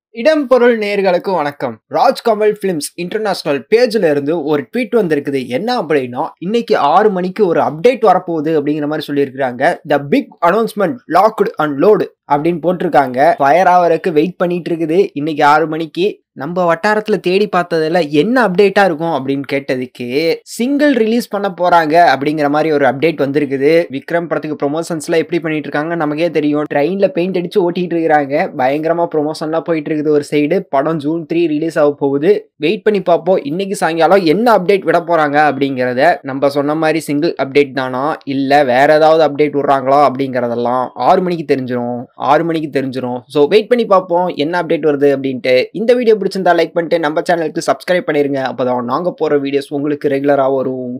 இடம் பொருள் நேர்களுக்கு வணக்கம் ராஜ் கமல் பிலிம்ஸ் இன்டர்நேஷனல் பேஜ்ல இருந்து ஒரு ட்வீட் வந்திருக்குது என்ன அப்படின்னா இன்னைக்கு ஆறு மணிக்கு ஒரு அப்டேட் வரப்போகுது அப்படிங்கிற மாதிரி சொல்லியிருக்காங்க the big announcement locked and loaded அப்படின்னு போட்டிருக்காங்க ஃபயர் ஆவருக்கு வெயிட் பண்ணிட்டு இருக்குது இன்னைக்கு ஆறு மணிக்கு நம்ம வட்டாரத்துல தேடி பார்த்ததுல என்ன அப்டேட்டா இருக்கும் அப்படின்னு கேட்டதுக்கு சிங்கிள் ரிலீஸ் பண்ண போறாங்க அப்படிங்கிற மாதிரி ஒரு அப்டேட் வந்திருக்குது விக்ரம் படத்துக்கு ப்ரொமோஷன்ஸ்ல எப்படி பண்ணிட்டு இருக்காங்க நமக்கே தெரியும் ட்ரெயின்ல பெயிண்ட் அடிச்சு ஓட்டிட்டு இருக்காங்க பயங்கரமா ப்ரொமோஷன்லாம் போயிட்டு இருக்குது ஒரு சைடு படம் ஜூன் த்ரீ ரிலீஸ் ஆக போகுது வெயிட் பண்ணி பார்ப்போம் இன்னைக்கு சாயங்காலம் என்ன அப்டேட் விட போறாங்க அப்படிங்கிறத நம்ம சொன்ன மாதிரி சிங்கிள் அப்டேட் தானா இல்ல வேற ஏதாவது அப்டேட் விடுறாங்களா அப்படிங்கறதெல்லாம் ஆறு மணிக்கு தெரிஞ்சிரும் ஆறு மணிக்கு தெரிஞ்சிரும் ஸோ வெயிட் பண்ணி பார்ப்போம் என்ன அப்டேட் வருது அப்படின்ட்டு இந்த வீடியோ பிடிச்சிருந்தா லைக் பண்ணிட்டு நம்ம சேனலுக்கு சப்ஸ்கிரைப் பண்ணிருங்க அப்பதான் நாங்க போற வீடியோஸ் உங்களுக்கு ரெகுலரா வரும்